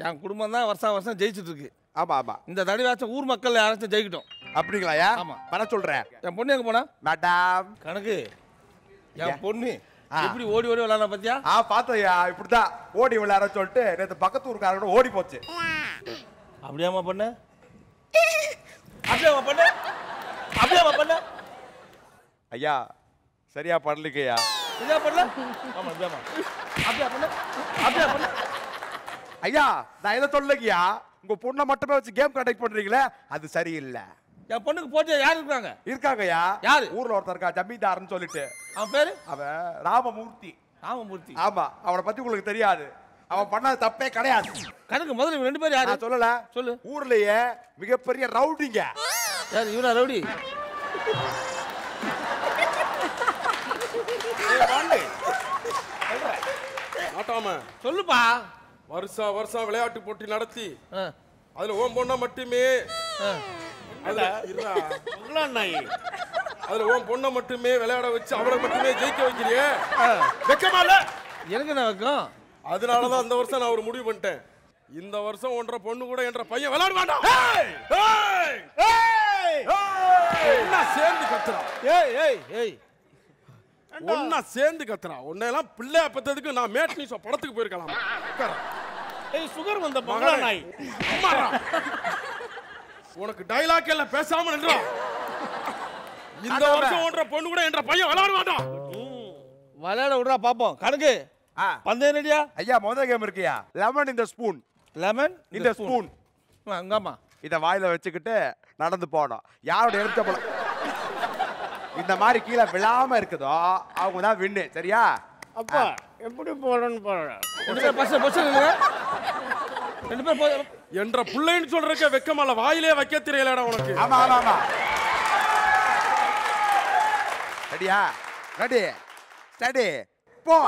என் குடும்பம் தான் வருஷம் வருஷம் ஜெயிச்சிட்டு இருக்கு ஆமா ஆமா இந்த தடவையாச்சும் ஊர் மக்கள் யாராச்சும் ஜெயிக்கட்டும் அப்படிங்களாயா ஆமா. வர சொல்றேன் என் பொண்ணு எங்க போனா மேடம் கணக்கு என் ஏன்? பொண்ணு ஆ. எப்படி ஓடி ஓடி விளாட பாத்தியா ஆ பார்த்தோயா இப்படிதான் ஓடி விளையாட சொல்லிட்டு நேத்து பக்கத்து ஊருக்காரோட ஓடி போச்சு அப்படியாம்மா பண்ண அப்படியாம்மா பண்ண அப்படியாம்மா பண்ண ஐயா சரியா பண்ணலிக்கையா இதா பண்ணல ஆமா அப்படியாம்மா அப்படியா பண்ண அப்படியா பண்ண ஐயா நான் எதை சொல்லலைங்கய்யா உங்க பொண்ணை மட்டுமே வச்சு கேம் கண்டக்ட் பண்றீங்களே அது சரியில்லை என் பொண்ணுக்கு போட்டு யார் இருக்காங்க இருக்காங்கய்யா யாரு? ஊர்ல ஒருத்தர் இருக்கா ஜமீன்தார்னு சொல்லிட்டு அவன் பேரு அவன் ராமமூர்த்தி ராமமூர்த்தி ஆமா அவனை பத்தி உங்களுக்கு தெரியாது அவன் பண்ணது தப்பே கிடையாது கணக்கு முதல்ல இவங்க ரெண்டு பேரும் யாரு நான் சொல்லல சொல்லு. ஊர்லயே மிகப்பெரிய ரவுடிங்க யார் இவனா ரவுடி ஆட்டாம சொல்லுப்பா வருஷா வருஷம் விளையாட்டு போட்டி நடத்தி ஆ, அதுல ஓம் பொண்ணை மட்டுமே ஆ. அதுல இருடா. அதுல ஓம் பொண்ணை மட்டுமே விளையாட வச்சு அவளை மட்டுமே ஜெயிக்க வைக்கிறியே வெக்கமா இல்ல எனக்கு என்ன வைக்கும் அதனாலதான் அந்த வருஷம் நான் ஒரு முடிவு பண்ணிட்டேன் இந்த வருஷம் ஒன்றரை பொண்ணு கூட என்ற பையன் விளையாட மாட்டான் ஒன்னா சேர்ந்து கத்துறான் ஏய் ஏய் ஏய் ஒன்னா சேர்ந்து கத்துறான் உன்னையெல்லாம் பிள்ளைய பத்ததுக்கு நான் மேட் நியூஸ் படத்துக்கு போயிருக்கலாம் உட்காரு. ஏய் சுகர் வந்த மகனே. பங்களா நாய் அம்மாடா. உனக்கு டைலாக் எல்லாம் பேசாம நின்றா இந்த வருஷம் ஒன்றரை பொண்ணு கூட என்ற பையன் விளையாட மாட்டான் விளையாட விடுறா பாப்போம் கணக்கு ஆ. பந்தயம் ரெடியா ஐயா முதல் கேம் இருக்கியா லெமன் இந்த ஸ்பூன் லெமன் இந்த ஸ்பூன் அங்காமா இத வாயில வச்சுக்கிட்டு நடந்து போனோம் யாரோட எடுத்த போல இந்த மாதிரி கீழே விழாம இருக்குதோ அவங்க தான் வின்னு சரியா அப்பா எப்படி போறேன்னு பாரு ரெண்டு பேர் பஸ் பஸ் ரெண்டு பேர் போ என்ற பிள்ளைன்னு சொல்றதுக்கு வெக்கமல்ல வாயிலே வைக்க தெரியலடா உனக்கு ஆமா ஆமா ஆமா ரெடியா ரெடி ஸ்டடி போ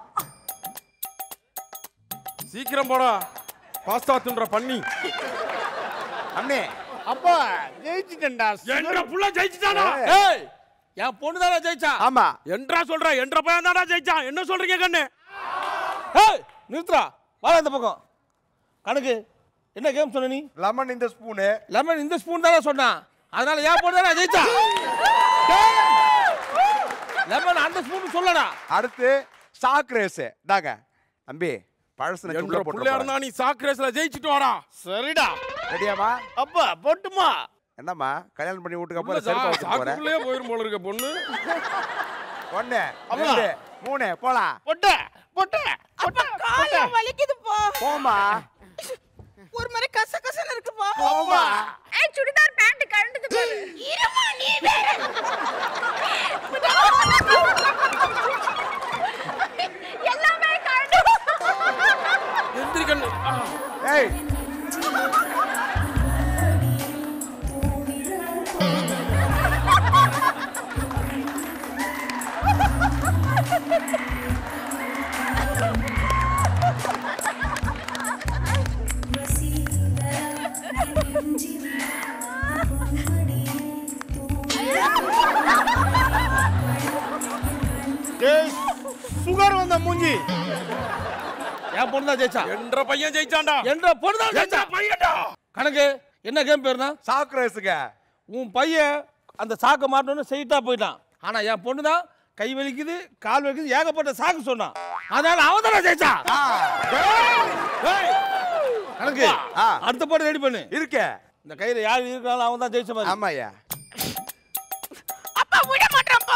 சீக்கிரம் போடா பாஸ்தா தின்ற பண்ணி அண்ணே அப்பா ஜெயிச்சிட்டேன்டா என்ற புள்ள ஜெயிச்சுட்டானா ஏய் என் பொண்ணு தானே ஜெயிச்சா ஆமா என்றா சொல்ற என்ற பையன் தானா ஜெயிச்சான் என்ன சொல்றீங்க கண்ணு ஏய் நிறுத்துறா வா இந்த பக்கம் கணக்கு என்ன கேம் சொன்ன நீ லெமன் இந்த ஸ்பூனு லெமன் இந்த ஸ்பூன் தானே சொன்னான் அதனால என் பொண்ணு தானே ஜெயிச்சா லெமன் அந்த ஸ்பூன் சொல்லடா அடுத்து ஸ்டாக் ரேஸ் தாங்க தம்பி பழசு என்ற புள்ளையா இருந்தா நீ சாக் ரேஸ்ல ஜெயிச்சுட்டு வாடா சரிடா ரெடியாமா அப்பா போட்டுமா என்னம்மா கல்யாணம் பண்ணி வீட்டுக்கு உள்ள அப்புறம் செருப்பு வச்சுட்டு போற சாக்குக்குள்ளேயே போயிரும் போல இருக்க பொண்ணு ஒண்ணு ரெண்டு மூணு போலாம் போட்ட போட்ட போட்ட கால வலிக்குதுப்பா போமா ஒரு மாதிரி கச கசன்னு இருக்குப்பா போமா ஏய் சுடிதார் பேண்ட் கழண்டுது பாரு இருமா நீ வேற எல்லாமே கழண்டு எந்திரி கண்ணு ஆ. ஏய் டேய் சுகர் வந்த மூஞ்சி என் பொண்ணு தான் ஜெயிச்சா என்ற பையன் ஜெயிச்சான்டா என்ற பொண்ணு தான் என்ற ஜெயிச்சா பையன்டா கணக்கு என்ன கேம் பேருனா ஸ்டாக் ரேஸுங்க உன் பையன் அந்த சாக்கை மாட்டணும்னு ஸ்ட்ரைட்டா போயிட்டான் ஆனா என் பொண்ணு தான் கை வலிக்குது கால் வலிக்குது ஏகப்பட்ட சாக்கு சொன்னான் அதனால அவன் தானே ஜெயிச்சா ஏய், கணக்கு ஆ. அடுத்த போட்டு ரெடி பண்ணு இருக்கே இந்த கையில யார் இருக்கிறாலும் அவன் தான் ஜெயிச்ச மாதிரி ஆமாய்யா அப்பா விட மாட்டறப்பா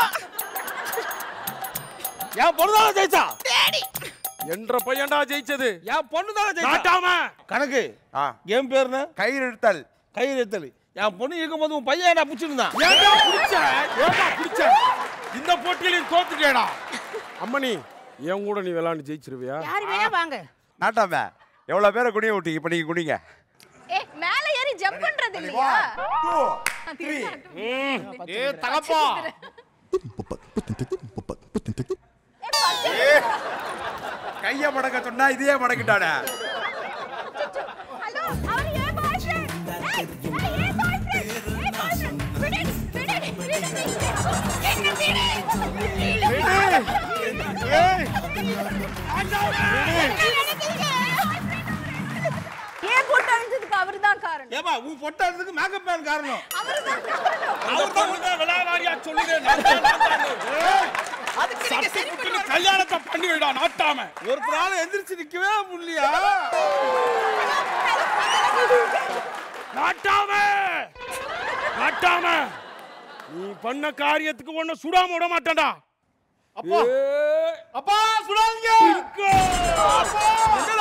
என் பொண்ணு தானே ஜெயிச்சா தேடி என்ற பையன்டா ஜெயிச்சது என் பொண்ணு தானே ஜெயிச்சா நாட்டாம கணக்கு ஆ கேம் பேருன்னு கயிறு இழுத்தல் கை இழுத்தல் என் பொண்ணு இருக்கும்போது உன் பையன் என்ன பிடிச்சிருந்தான் ஏன்டா பிடிச்ச ஏன்டா பிடிச்ச இந்த போட்டியில நீ தோத்துட்டேடா அம்மணி என் கூட நீ விளையாண்டு ஜெயிச்சிருவியா யார் வேணா வாங்க நாட்டாம எவ்வளவு பேரை குனிய விட்டீங்க இப்ப நீங்க குனிங்க ஏ மேல ஏறி ஜம்ப் பண்றது இல்லையா டூ த்ரீ ஏ தகப்பா கைய மடக்க சொன்னா இதையே மடக்கிட்டானே ஹலோ அவர் ஏன் பாய் ஃப்ரெண்ட் ஏய் ஏய், ஏன் பாய் ஃப்ரெண்ட் ஏய் பாய் ஃப்ரெண்ட் விடு விடு விடு என்ன விடு விடு ஏய் என்ன நினைக்கிறீங்க காரணம் ஏப்பா உன் பொட்டாடுறதுக்கு மேக்கப் மேன் காரணம் அவர்தான் காரணம். அந்த பொண்ணு தான் விழாவாரியா சொல்லுங்க நான் தான், நான் தான்னு. அதுக்கு நீங்க சரி சட்டுப்புட்டுன்னு பண்ணுவாங்க. கல்யாணத்தை பண்ணி விடா நாட்டாம ஒருத்தரால எந்திரிச்சு நிக்கவே முடியலையா நாட்டாம நாட்டாம நீ பண்ண காரியத்துக்கு ஒண்ணு சுடாம விட மாட்டேன்டா அப்பா அப்பா சுடாதீங்க என்ன